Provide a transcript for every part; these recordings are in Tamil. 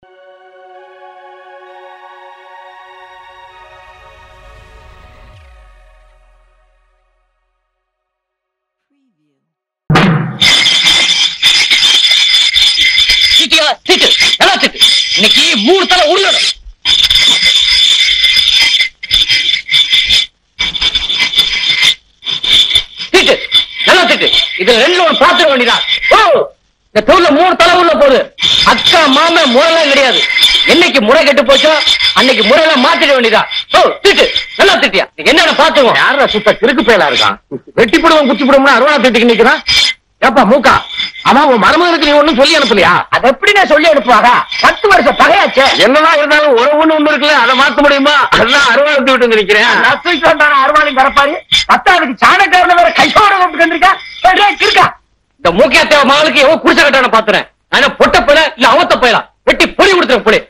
சீட்டியா சீட்டு நல்லா சீட்டு இன்னைக்கு மூணு தலை உருளணும் சீட்டு நல்லா சீட்டு இது ரெண்டு ஒரு பாத்திர வேண்டியதான் ஓ இந்த தூள்ல மூணு தலை உள்ள போகுது அக்கா மாம முறைலாம் கிடையாது என்னைக்கு முறை கெட்டு போச்சோ அன்னைக்கு முறையெல்லாம் மாத்திட வேண்டியதா ஓ திட்டு நல்லா திட்டியா என்னென்ன பாத்துவோம் யாரா சுத்த கிறுக்கு பயலா இருக்கான் வெட்டி போடுவோம் குச்சி போடுவோம்னு அருவா திட்டிக்கு நிக்கிறான் ஏப்பா மூக்கா அவன் உன் மருமகனுக்கு நீ ஒண்ணும் சொல்லி அனுப்பலையா அது எப்படி நான் சொல்லி அனுப்புவாங்க பத்து வருஷம் பகையாச்சே என்னதான் இருந்தாலும் ஒரு ஒண்ணு ஒண்ணு இருக்குல்ல அதை மாத்த முடியுமா அதான் அருவாளத்து விட்டு நிக்கிறேன் நசுக்கு வந்தான அருவாளையும் பரப்பாரு பத்தாவதுக்கு சாணக்காரன வேற கையோட கூப்பிட்டு வந்திருக்கா இருக்கா இந்த மூக்கியா தேவ மகளுக்கு எவன் குடிச்ச கட்டான பாத்துறேன் ஆனா பொட்ட போயில இல்ல அவத்த போயிலாம் வெட்டி பொறி கொடுத்துறேன் புலி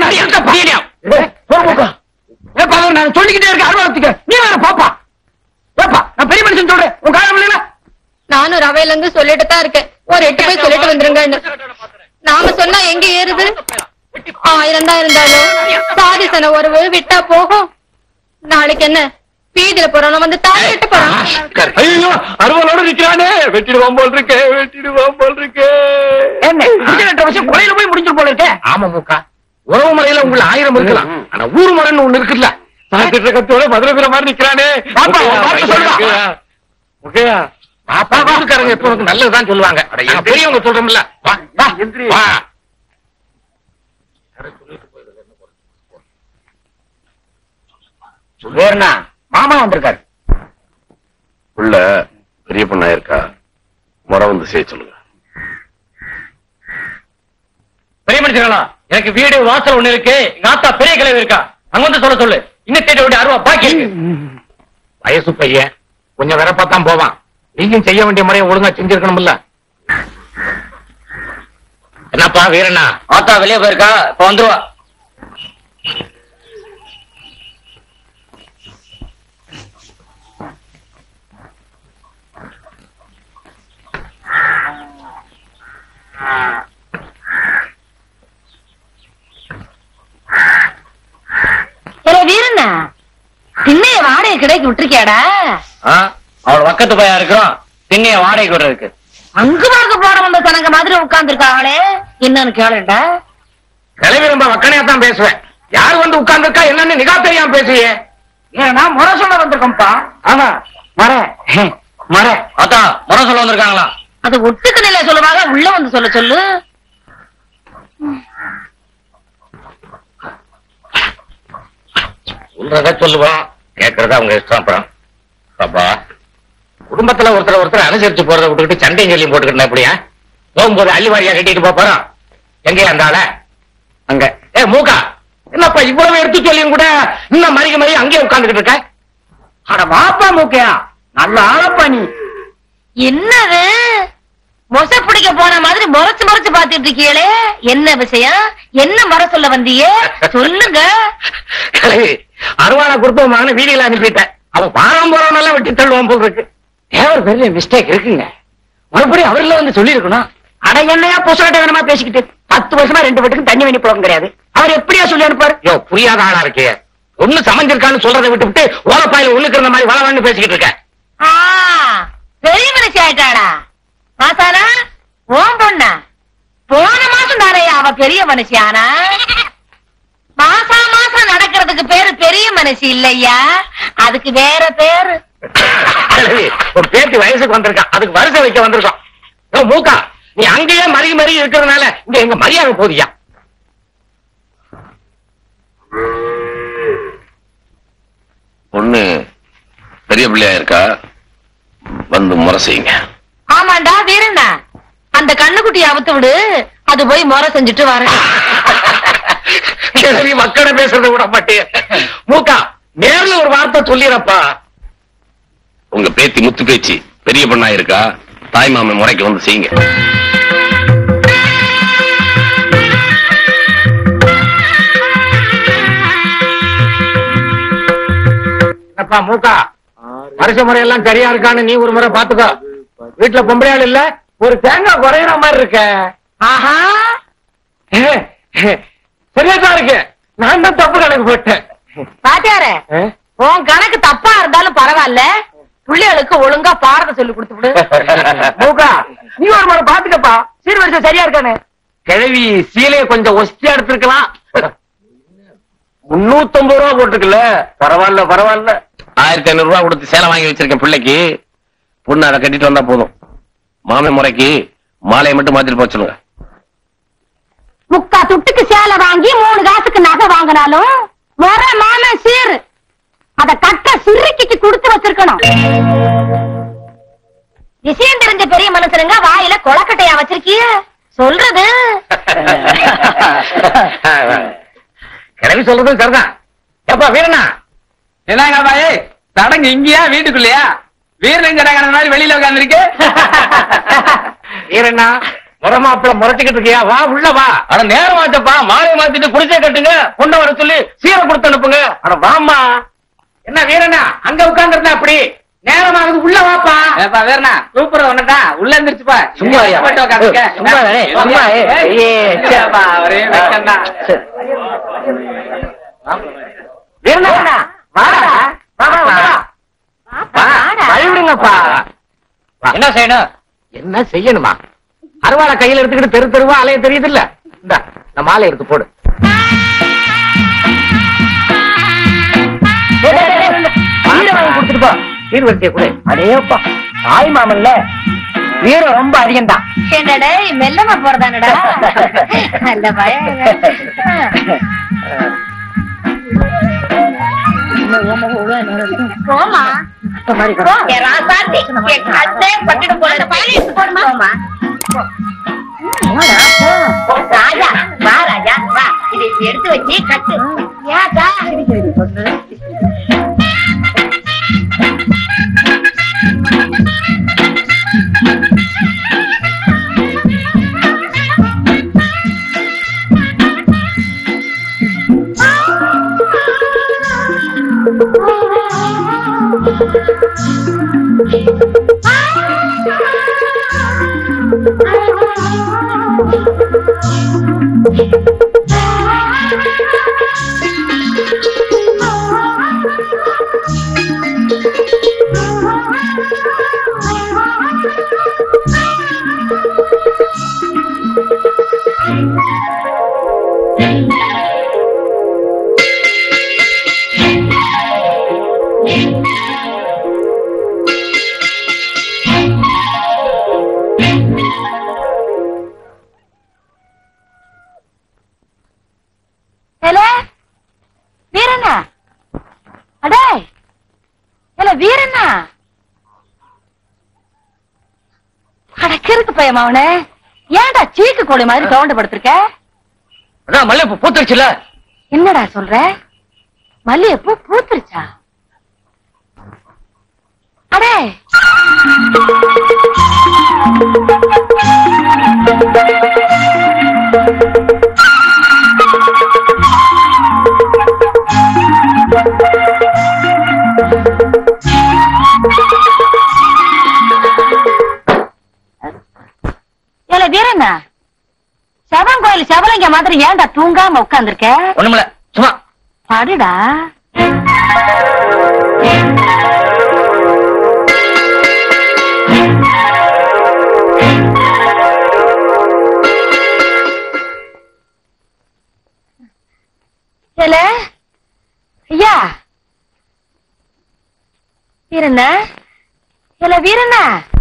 நான் சொல்லிக்கிட்டே இருக்க அருவாளத்துக்கு நீ வேற பாப்பா பாப்பா நான் பெரிய மனுஷன் சொல்றேன் உன் காலம் இல்லையா நானும் ரவையில இருந்து சொல்லிட்டு தான் இருக்கேன் ஒரு எட்டு போய் சொல்லிட்டு வந்துருங்கன்னு நாம சொன்னா எங்க ஏறுது ஆயிரம் தான் இருந்தாலும் சாதி சன உறவு விட்டா போகும் நாளைக்கு என்ன வீதியில போறோம் வந்து தாய் விட்டு போறோம் ஐயோ அருவாளோட நிக்கிறானே வெட்டிடுவான் போல் இருக்கே வெட்டிடுவான் போல் இருக்கே என்ன ரெண்டு வருஷம் கொலையில போய் முடிஞ்சு போல இருக்கே ஆமா மூக்கா உறவு முறையில உங்களை ஆயிரம் இருக்கலாம் ஆனா ஊர் முறைன்னு ஒண்ணு இருக்குல்ல சாப்பிட்டு கத்தோட மதுரை பிற மாதிரி நிக்கிறானே பாப்பா, பாப்பா சொல்லுடா. முகையா பாப்பா ஊருக்காரங்க எப்ப உனக்கு நல்லதுதான் சொல்லுவாங்க ஆனா பெரியவங்க சொல்றோம்ல வா வா வா வேறனா மாமா வந்திருக்காரு உள்ள பெரிய பொண்ணா இருக்கா முறை வந்து செய்ய சொல்லுங்க பெரிய மனுஷங்களா எனக்கு வீடு வாசல் ஒண்ணு இருக்கு எங்க ஆத்தா பெரிய கிளவி இருக்கா அங்க வந்து சொல்ல சொல்லு இன்னும் தேடி விட அருவா பாக்கி இருக்கு வயசு பையன் கொஞ்சம் வரப்பாத்தான் போவான் நீயும் செய்ய வேண்டிய முறையை ஒழுங்கா செஞ்சிருக்கணும்ல என்னப்பா வீரண்ணா ஆத்தா வெளியே போயிருக்கா இப்ப வந்துருவா வீரண்ணா திண்ணைய வாடகை கிடைக்கு விட்டுருக்கியாடா அவள பக்கத்து பையா இருக்கிறோம் திண்ணைய வாடகை விடுறதுக்கு அங்கு பார்க்க போற வந்த தனங்க மாதிரி உட்கார்ந்துருக்காங்களே என்னன்னு கேளுண்டா கிளவி ரொம்ப வக்கனையா தான் பேசுவேன் யார் வந்து உட்கார்ந்துருக்கா என்னன்னு நிகா தெரியாம பேசுவியே ஏன்னா முறை சொல்ல வந்திருக்கோம்ப்பா ஆமா மர மர அத்தா முறை சொல்ல வந்திருக்காங்களா அது ஒட்டுக்கு நிலை சொல்லுவாங்க உள்ள வந்து சொல்ல சொல்லு சொல்றத சொல்லுவோம் கேட்கறத அவங்க இஷ்டம் அப்புறம் பாப்பா குடும்பத்துல ஒருத்தர் ஒருத்தர் அனுசரிச்சு போறதை விட்டுக்கிட்டு சண்டையும் சொல்லி போட்டுக்கிட்டா எப்படியா போகும்போது அள்ளிவாரியா கட்டிட்டு போப் போறோம் எங்கேயா அந்த ஆள அங்க ஏ மூக்கா என்னப்பா இவ்வளவு எடுத்து சொல்லியும் கூட இன்னும் மறிக்க மறி அங்கேயே உட்கார்ந்துகிட்டு இருக்க அட வாப்பா மூக்கையா நல்ல ஆளப்பா நீ என்னது மொச பிடிக்க போன மாதிரி முறைச்சு முறைச்சு பாத்துட்டு இருக்கீங்களே என்ன விஷயம் என்ன முறை சொல்ல வந்தீங்க சொல்லுங்க கிளவி அருவாளை கொடுத்து மகனை வீதியில அனுப்பிட்டேன் அவன் வாரம் போறவன் எல்லாம் வெட்டி தள்ளுவான் போல் இருக்கு தேவர் பெரிய மிஸ்டேக் இருக்குங்க மறுபடியும் அவர்ல வந்து சொல்லியிருக்கணும் அட என்னையா புசகட்ட வேணுமா பேசிக்கிட்டு பத்து வருஷமா ரெண்டு வீட்டுக்கு தண்ணி வேணி போக கிடையாது அவர் எப்படியா சொல்லி அனுப்பாரு யோ புரியாத ஆளா இருக்கே ஒண்ணு சமைஞ்சிருக்கான்னு சொல்றதை விட்டு விட்டு ஓலப்பாயில ஒண்ணுக்கு இருந்த மாதிரி வளவன்னு பேசிக்கிட்டு இருக்க ஆ, பெரிய மனுஷி ஆயிட்டாடா மாசானா ஓம் பொண்ணா போன மாசம் தானே அவ பெரிய மனுஷி ஆனா மாசா மாசம் நடக்கிறதுக்கு பேரு பெரிய மனுஷி இல்லையா அதுக்கு வேற பேரு கிழவி, ஒரு பேத்தி வயசுக்கு வந்திருக்கான் அதுக்கு வருஷம் வைக்க வந்திருக்கோம் யோ மூக்கா நீ அங்கேயே மறி மறி இருக்கிறதுனால இங்க எங்க மரியாதை போதியா பொண்ணு பெரிய பிள்ளையா இருக்கா வந்து முறை செய்யுங்க ஆமாண்டா வீரண்ணா அந்த கண்ணுக்குட்டியை அவுத்து விடு அது போய் முறை செஞ்சுட்டு வரட்டும் கிழவி மக்களை பேசுறத விட மாட்டே மூக்கா நேர்ல ஒரு வார்த்தை சொல்லிடப்பா உங்க பேத்தி முத்து பேச்சு பெரிய பொண்ணா இருக்கா தாய் மாமன் முறைக்கு வந்து செய்யுங்க என்னப்பா மூக்கா வருஷ முறையெல்லாம் சரியா இருக்கான்னு நீ ஒரு முறை பாத்துக்கோ வீட்டுல பொம்பளையாள் இல்ல ஒரு தேங்காய் குறையிற மாதிரி இருக்க ஆஹா சரியா தான் இருக்கு நான் தான் தப்பு கணக்கு போட்டேன் பாத்தியாரே ஆ? உன் கணக்கு தப்பா இருந்தாலும் பரவாயில்ல பிள்ளைகளுக்கு ஒழுங்கா பாடத்தை சொல்லி கொடுத்து விடு மூக்கா நீ ஒரு முறை பாத்துக்கப்பா சீர்வரிசை சரியா இருக்கானே கிழவி சீலைய கொஞ்சம் ஒஸ்டியா எடுத்திருக்கலாம் முன்னூத்தம்பது ரூபா போட்டிருக்குல்ல பரவாயில்ல பரவாயில்ல ஆயிரத்தி ஐநூறு ரூபாய் கொடுத்து சேலை வாங்கி வச்சிருக்கேன் பிள்ளைக்கு பொண்ணு அதை கட்டிட்டு வந்தா போதும் மாமே முறைக்கு மாலையை மட்டும் மாத்திட்டு போக சொல்லுங்க முக்கா துட்டுக்கு சேலை வாங்கி மூணு காசுக்கு நகை வாங்கினாலும் வர மாமன் சீர் அத கட்ட சிறுக்கிக்கு கொடுத்து வச்சிருக்கணும் விஷயம் தெரிஞ்ச பெரிய மனுஷனுங்க வாயில கொலக்கட்டையா வச்சிருக்கிய சொல்றது கிளவி சொல்றதும் சரிதான் எப்பா வீரனா என்னங்க பாய் சடங்கு இங்கயா வீட்டுக்குள்ளயா வீரன் சடங்கு மாதிரி வெளியில உட்காந்துருக்கு வீரண்ணா முறமாப்பிள முறைச்சுக்கிட்டு இருக்கியா வா உள்ள வா ஆனா நேரம் ஆச்சப்பா மாலையை மாத்திட்டு குடிச்சே கட்டுங்க பொண்ணை வர சொல்லி சீரை கொடுத்து அனுப்புங்க அட வாம்மா என்ன வீரண்ணா அங்க உட்கார்ந்து இருந்தா அப்படி நேரமாகுது உள்ள வாப்பா ஏப்பா வேறனா கூப்பிடுற ஒண்ணுதான் உள்ள இருந்துருச்சுப்பா சும்மா ஐயா. போயிட்டு உட்காந்துக்க. சும்மா தானே, சும்மா, ஏய், ஏய், சே. ஏப்பா, ஒரே வெக்கம்தான். வீரண்ணா வாடா வா வா வா வா வழிவிடுங்கப்பா என்ன செய்யணும் என்ன செய்யணுமா அருவாளை கையில எடுத்துக்கிட்டு தெரு தெருவா அலைய தெரியுது இல்ல இந்த நான் மாலை எடுத்து போடு வீர வாங்கி கொடுத்துட்டு போ சீர்வரிசையை கொடு அடேப்பா தாய் மாமன்ல வீரம் ரொம்ப அதிகம் தான் என்னடா மெல்லமா போறதானடா நல்ல பயம் போமா என் ராசாத்தி, என் கண்ணே பட்டுட்டு போல இந்த பையனை எடுத்து போடுமா? ராஜா வா ராஜா வா இதை இப்படி எடுத்து வச்சு கட்டு ஏக்கா ஏல வீரண்ணா அடே ஏல வீரண்ணா அட கிறுக்கு பையன் அவனே ஏன்டா சீக்கு கோழி மாதிரி கவுண்டு படுத்திருக்க அதான் மல்லிகைப்பூ பூத்துருச்சுல என்னடா சொல்ற மல்லிகைப்பூ பூத்துருச்சா அடே ஏல வீரண்ணா செவன் கோயில் செவலங்க மாதிரி ஏன்டா தூங்காம உட்கார்ந்திருக்க ஒண்ணுமில்ல சும்மா படுடா ஏல ஐயா வீரண்ணா ஏல வீரண்ணா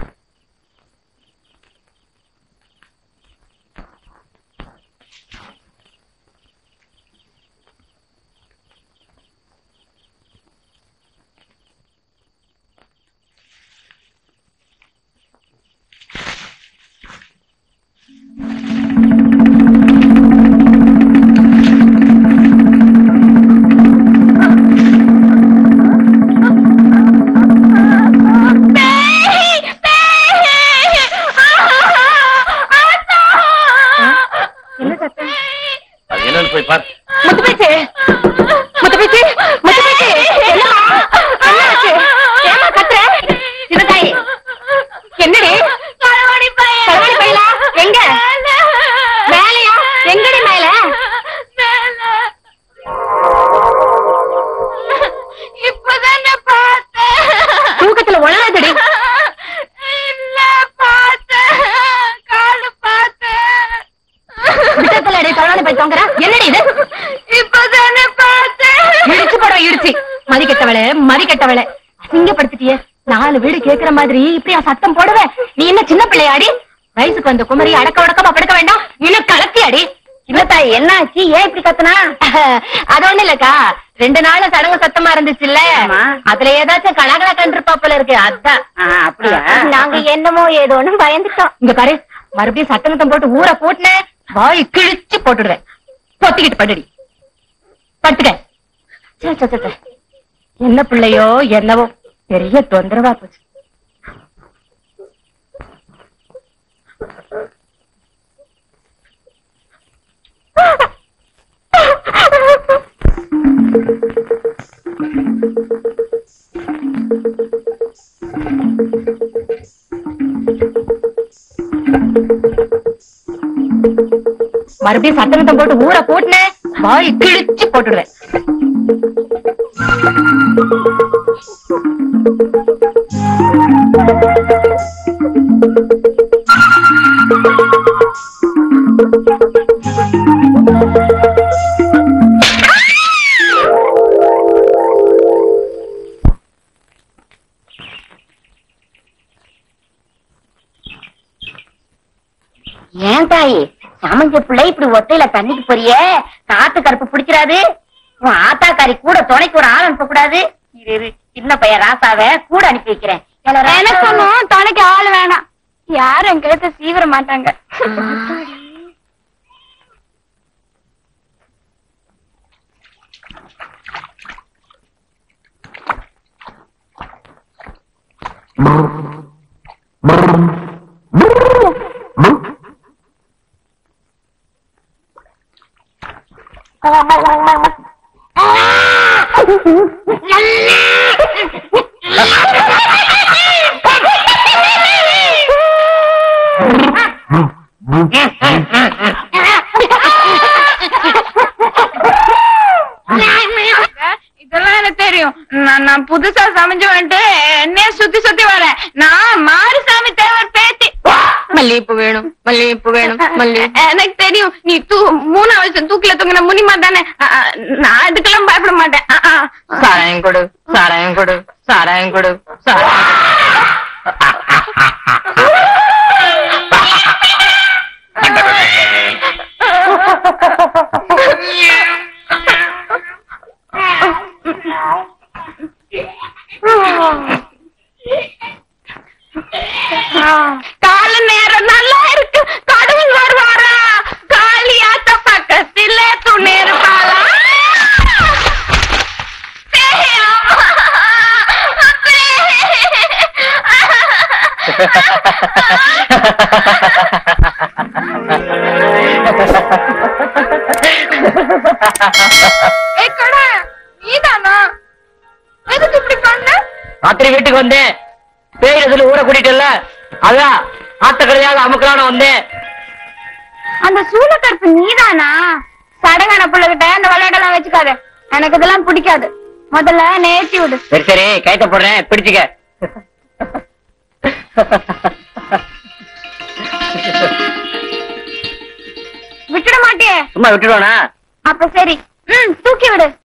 அது என்னன்னு போய் பாரு முத்துப்பேச்சு முத்துப்பேச்சு முத்துப்பேச்சு என்னம்மா என்னாச்சு ஏமா கத்துற சிவதாயி என்னடி களவாணி பையலா எங்க மேலையா எங்கடி மேல தொங்குறா என்னடி இது இப்பதானே பார்த்தேன் இடிச்சு போடுற இடிச்சு மதி கெட்டவளே மதி கெட்டவளே அசிங்கப்படுத்திட்டியே நாலு வீடு கேக்குற மாதிரி இப்படியா சத்தம் போடுவ நீ என்ன சின்ன பிள்ளையாடி வயசுக்கு வந்த குமரி அடக்க உடக்கமா படுக்க வேண்டாம் இன்னும் கலத்தியாடி இல்லத்தாய் என்ன ஆச்சு ஏன் இப்படி கத்துனா அது ஒண்ணு இல்லக்கா ரெண்டு நாள் சடங்கு சத்தமா இருந்துச்சு இல்ல அதுல ஏதாச்சும் கலகல கண்டிருப்பா போல இருக்கு அதான் அப்படியா நாங்க என்னமோ ஏதோன்னு பயந்துட்டோம் இங்க பாரு மறுபடியும் சட்டங்கத்தம் போட்டு ஊற போட்டுன வாய் கிழிச்சு போட்டுடுவேன் பொத்திக்கிட்டு படுடி படுத்துக்க சே, சே, சே, சே. என்ன பிள்ளையோ என்னவோ பெரிய தொந்தரவா போச்சு மறுபடியும் சட்டங்கத்தம் போட்டு ஊற போட்டுன வாய் கிழிச்சு போட்டுடுவேன் ஏன் தாயி சமைஞ்ச பிள்ளை இப்படி ஒத்தையில தண்ணிக்கு போறியே காத்து கருப்பு பிடிச்சிடாது உன் ஆத்தாக்காரி கூட துணைக்கு ஒரு ஆள் அனுப்ப கூடாது இரு, இரு சின்ன பையன் ராசாவ கூட அனுப்பி வைக்கிறேன் எனக்கு ஒண்ணும் துணைக்கு ஆள் வேணாம் யாரும் என் கழுத்தை சீவிர மாட்டாங்க இதெல்லாம் எனக்கு தெரியும் நான் நான் புதுசா சமைஞ்சு வந்துட்டு என்னைய சுத்தி சுத்தி வரேன் நான் மாரிசாமி தேவர் பேத்தி மல்லிகைப்பூ வேணும் மல்லிகைப்பூ வேணும் மல்லி எனக்கு தெரியும் நீ தூ மூணாவது வருஷம் தூக்கில தூங்கின முனிமா தானே அ, அ, நான் இதுக்கெல்லாம் பயப்பட மாட்டேன் அ, அ. சாராயம் கொடு சாராயம் கொடு சாராயம் கொடு சாராயம் கால நேரம் நல்லா இருக்கு கடவுள் வருவாரா காளியாத்த பக்கத்துல துணி இருப்பாளா ஏய், அம்மா. ஏய், கடா, நீதானா எதுக்கு இப்படி பண்ண ராத்திரி வீட்டுக்கு வந்தேன் பேரதுல ஊற கூட்டிட்டல அதான் ஆத்த கடையாக அமுக்கலான வந்தேன் அந்த சூளக்கருப்பு நீதானா சடங்கான பிள்ளைகிட்ட அந்த விளையாடெல்லாம் வச்சுக்காத எனக்கு இதெல்லாம் பிடிக்காது முதல்ல நேர்த்தி விடு சரி சரி கைத்த போடுறேன் பிடிச்சுக்க விட்டுட மாட்டியே சும்மா விட்டுடுவானா அப்ப சரி ம் தூக்கி விடு